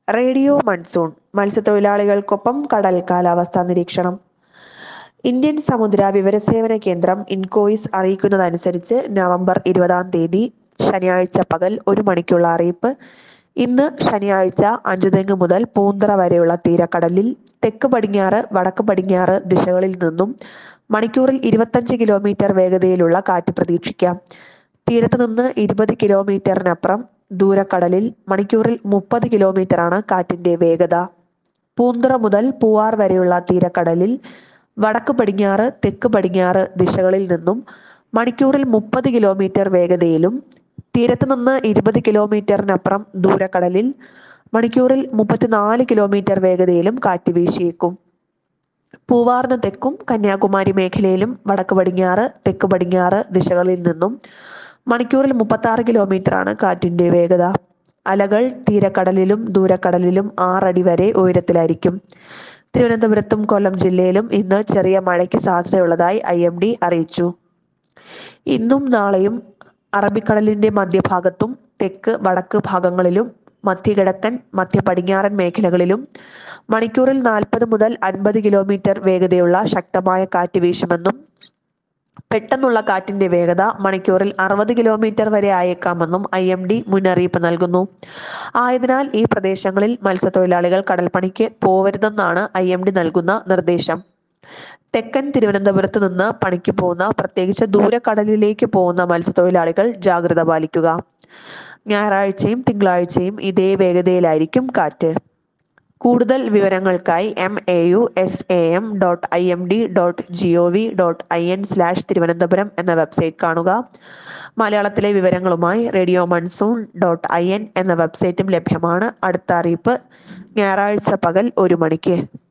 radio monsoon മത്സ്യത്തൊഴിലാളികൾക്കൊപ്പം കടൽ കാലാവസ്ഥാ നിരീക്ഷണം ഇന്ത്യൻ സമുദ്ര വിവരസേവന കേന്ദ്രം ഇൻകോയിസ് അറിയിക്കുന്നതനുസരിച്ച് നവംബർ ഇരുപതാം തീയതി ശനിയാഴ്ച പകൽ ഒരു മണിക്കുള്ള അറിയിപ്പ് ഇന്ന് ശനിയാഴ്ച അഞ്ചുതെങ്ങ് മുതൽ പൂന്തറ വരെയുള്ള തീരക്കടലിൽ തെക്ക് പടിഞ്ഞാറ് വടക്ക് പടിഞ്ഞാറ് ദിശകളിൽ നിന്നും മണിക്കൂറിൽ ഇരുപത്തഞ്ച് കിലോമീറ്റർ വേഗതയിലുള്ള കാറ്റ് പ്രതീക്ഷിക്കാം തീരത്ത് നിന്ന് ഇരുപത് കിലോമീറ്ററിനപ്പുറം ദൂരക്കടലിൽ മണിക്കൂറിൽ മുപ്പത് കിലോമീറ്ററാണ് കാറ്റിന്റെ വേഗത പൂന്തറ മുതൽ പൂവാർ വരെയുള്ള തീരക്കടലിൽ വടക്ക് പടിഞ്ഞാറ് തെക്ക് പടിഞ്ഞാറ് ദിശകളിൽ നിന്നും മണിക്കൂറിൽ മുപ്പത് കിലോമീറ്റർ വേഗതയിലും തീരത്ത് നിന്ന് ഇരുപത് കിലോമീറ്ററിനപ്പുറം ദൂരക്കടലിൽ മണിക്കൂറിൽ മുപ്പത്തിനാല് കിലോമീറ്റർ വേഗതയിലും കാറ്റ് വീശിയേക്കും പൂവാറിന് തെക്കും കന്യാകുമാരി മേഖലയിലും വടക്ക് പടിഞ്ഞാറ് തെക്ക് പടിഞ്ഞാറ് ദിശകളിൽ നിന്നും മണിക്കൂറിൽ മുപ്പത്തി കിലോമീറ്ററാണ് കാറ്റിന്റെ വേഗത അലകൾ തീരക്കടലിലും ദൂരക്കടലിലും ആറടി വരെ ഉയരത്തിലായിരിക്കും തിരുവനന്തപുരത്തും കൊല്ലം ജില്ലയിലും ഇന്ന് ചെറിയ മഴയ്ക്ക് സാധ്യതയുള്ളതായി ഐ എം ഡി അറിയിച്ചു ഇന്നും നാളെയും അറബിക്കടലിന്റെ മധ്യഭാഗത്തും തെക്ക് വടക്ക് ഭാഗങ്ങളിലും മധ്യകിഴക്കൻ മധ്യ പടിഞ്ഞാറൻ മേഖലകളിലും മണിക്കൂറിൽ നാൽപ്പത് മുതൽ അൻപത് കിലോമീറ്റർ വേഗതയുള്ള ശക്തമായ കാറ്റ് വീശുമെന്നും പെട്ടെന്നുള്ള കാറ്റിന്റെ വേഗത മണിക്കൂറിൽ അറുപത് കിലോമീറ്റർ വരെ ആയേക്കാമെന്നും ഐ എം ഡി മുന്നറിയിപ്പ് നൽകുന്നു ആയതിനാൽ ഈ പ്രദേശങ്ങളിൽ മത്സ്യത്തൊഴിലാളികൾ കടൽപ്പണിക്ക് പോവരുതെന്നാണ് ഐ എം ഡി നൽകുന്ന നിർദ്ദേശം തെക്കൻ തിരുവനന്തപുരത്ത് നിന്ന് പണിക്ക് പോകുന്ന പ്രത്യേകിച്ച് ദൂരക്കടലിലേക്ക് പോകുന്ന മത്സ്യത്തൊഴിലാളികൾ ജാഗ്രത പാലിക്കുക ഞായറാഴ്ചയും തിങ്കളാഴ്ചയും ഇതേ വേഗതയിലായിരിക്കും കാറ്റ് കൂടുതൽ വിവരങ്ങൾക്കായി M A U S A M dot I M D dot G O V dot I N slash Thiruvananthapuram എന്ന വെബ്സൈറ്റ് കാണുക മലയാളത്തിലെ വിവരങ്ങളുമായി radio monsoon dot I N എന്ന വെബ്സൈറ്റും ലഭ്യമാണ് അടുത്ത അറിയിപ്പ് ഞായറാഴ്ച പകൽ ഒരു മണിക്ക്